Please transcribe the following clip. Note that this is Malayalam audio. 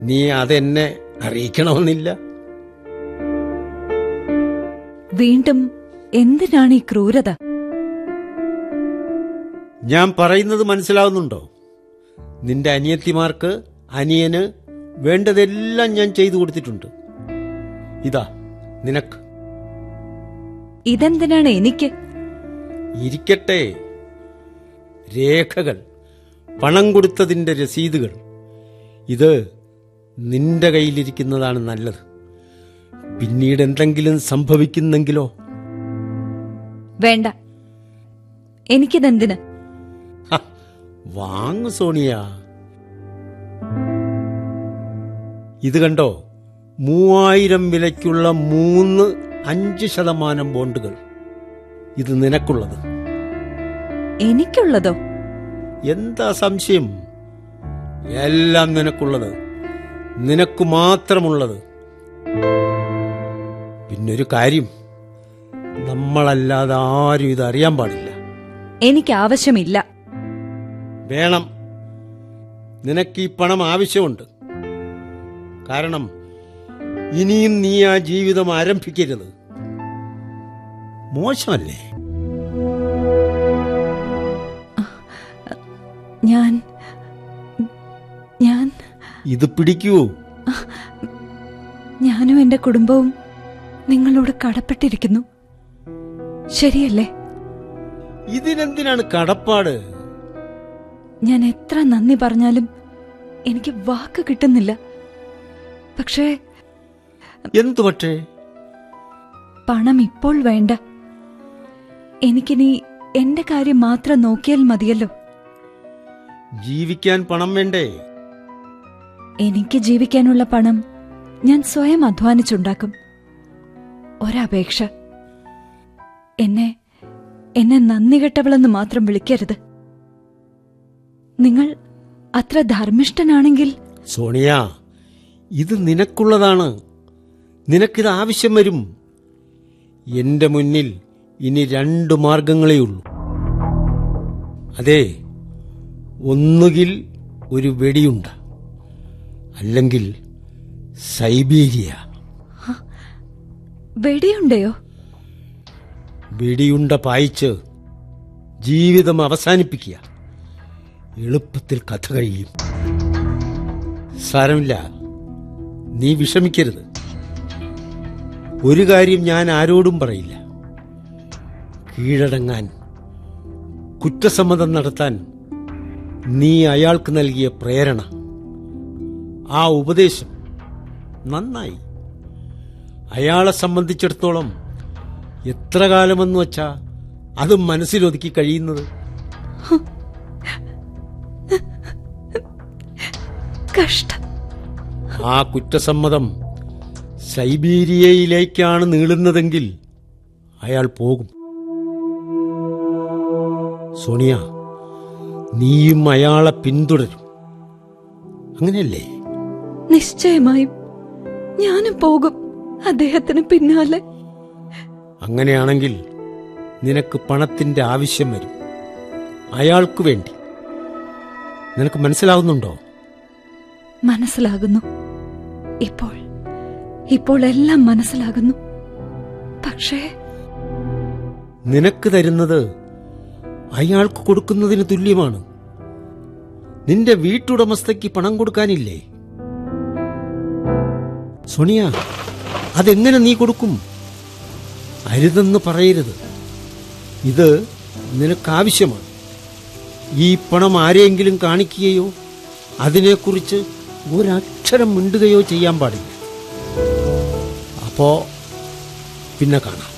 നീ അതെന്നെ അറിയിക്കണമെന്നില്ല വീണ്ടും എന്തിനാണ് ഈ ക്രൂരത ഞാൻ പറയുന്നത് മനസ്സിലാവുന്നുണ്ടോ നിന്റെ അനിയത്തിമാർക്ക് അനിയന് വേണ്ടതെല്ലാം ഞാൻ ചെയ്തു കൊടുത്തിട്ടുണ്ട് ഇതാ നിനക്ക് ഇതെന്തിനാണ് എനിക്ക് ഇരിക്കട്ടെ രേഖകൾ പണം കൊടുത്തതിന്റെ രസീതുകൾ ഇത് നിന്റെ കയ്യിലിരിക്കുന്നതാണ് നല്ലത് പിന്നീട് എന്തെങ്കിലും സംഭവിക്കുന്നെങ്കിലോ വേണ്ട എനിക്കിതെന്തിന് ഹ, വാങ്ങു സോണിയ ഇത് കണ്ടോ മൂവായിരം വിലയ്ക്കുള്ള മൂന്ന് അഞ്ച് ശതമാനം ബോണ്ടുകൾ ഇത് നിനക്കുള്ളത് എനിക്കുള്ളതോ എന്താ സംശയം എല്ലാം നിനക്കുള്ളത് നിനക്ക് മാത്രമുള്ളത് പിന്നൊരു കാര്യം നമ്മളല്ലാതെ ആരും ഇത് അറിയാൻ പാടില്ല എനിക്ക് ആവശ്യമില്ല വേണം നിനക്ക് ഈ പണം ആവശ്യമുണ്ട് കാരണം ഇനിയും നീ ആ ജീവിതം ആരംഭിക്കരുത് മോശമല്ലേ ഞാൻ ഞാൻ ഇത് പിടിക്കൂ ഞാനും എന്റെ കുടുംബവും നിങ്ങളോട് കടപ്പെട്ടിരിക്കുന്നു ശരിയല്ലേ ഇതിനെന്തിനാണ് കടപ്പാട് ഞാൻ എത്ര നന്ദി പറഞ്ഞാലും എനിക്ക് വാക്ക് കിട്ടുന്നില്ല പക്ഷേ എന്തു പക്ഷേ പണം ഇപ്പോൾ വേണ്ട എനിക്കിനി എന്റെ കാര്യം മാത്രം നോക്കിയാൽ മതിയല്ലോ ജീവിക്കാൻ പണം വേണ്ടേ എനിക്ക് ജീവിക്കാനുള്ള പണം ഞാൻ സ്വയം അധ്വാനിച്ചുണ്ടാക്കും ഒരപേക്ഷ എന്നെ എന്നെ നന്ദി കെട്ടവളെന്ന് മാത്രം വിളിക്കരുത് നിങ്ങൾ അത്ര ധർമ്മിഷ്ഠനാണെങ്കിൽ സോണിയ ഇത് നിനക്കുള്ളതാണ് നിനക്കിത് ആവശ്യം വരും എന്റെ മുന്നിൽ ഇനി രണ്ട് മാർഗങ്ങളേ ഉള്ളൂ അതെ ഒന്നുകിൽ ഒരു വെടിയുണ്ട അല്ലെങ്കിൽ സൈബീരിയ വെടിയുണ്ടയോ വെടിയുണ്ട പായിച്ച് ജീവിതം അവസാനിപ്പിക്കുക എളുപ്പത്തിൽ കഥ കഴിയും സാരമില്ല നീ വിഷമിക്കരുത് ഒരു കാര്യം ഞാൻ ആരോടും പറയില്ല കീഴടങ്ങാൻ കുറ്റസമ്മതം നടത്താൻ നീ അയാൾക്ക് നൽകിയ പ്രേരണ ആ ഉപദേശം നന്നായി അയാളെ സംബന്ധിച്ചിടത്തോളം എത്ര കാലമെന്ന് വച്ചാ അത് മനസ്സിലൊതുക്കി കഴിയുന്നത് കഷ്ടം ആ കുറ്റസമ്മതം സൈബീരിയയിലേക്കാണ് നീളുന്നതെങ്കിൽ അയാൾ പോകും സോണിയ നീയും അയാളെ പിന്തുടരും അങ്ങനെയല്ലേ നിശ്ചയമായും ഞാനും പോകും അദ്ദേഹത്തിന് പിന്നാലെ അങ്ങനെയാണെങ്കിൽ നിനക്ക് പണത്തിന്റെ ആവശ്യം വരും അയാൾക്ക് വേണ്ടി നിനക്ക് മനസ്സിലാവുന്നുണ്ടോ മനസ്സിലാകുന്നു ഇപ്പോൾ ഇപ്പോൾ എല്ലാം മനസ്സിലാകുന്നു പക്ഷേ നിനക്ക് തരുന്നത് അയാൾക്ക് കൊടുക്കുന്നതിന് തുല്യമാണ് നിന്റെ വീട്ടുടമസ്ഥയ്ക്ക് പണം കൊടുക്കാനില്ലേ സോണിയ അതെങ്ങനെ നീ കൊടുക്കും അരുതെന്ന് പറയരുത് ഇത് നിനക്കാവശ്യമാണ് ഈ പണം ആരെയെങ്കിലും കാണിക്കുകയോ അതിനെക്കുറിച്ച് ഒരക്ഷരം മിണ്ടുകയോ ചെയ്യാൻ പാടില്ല അപ്പോ പിന്നെ കാണാം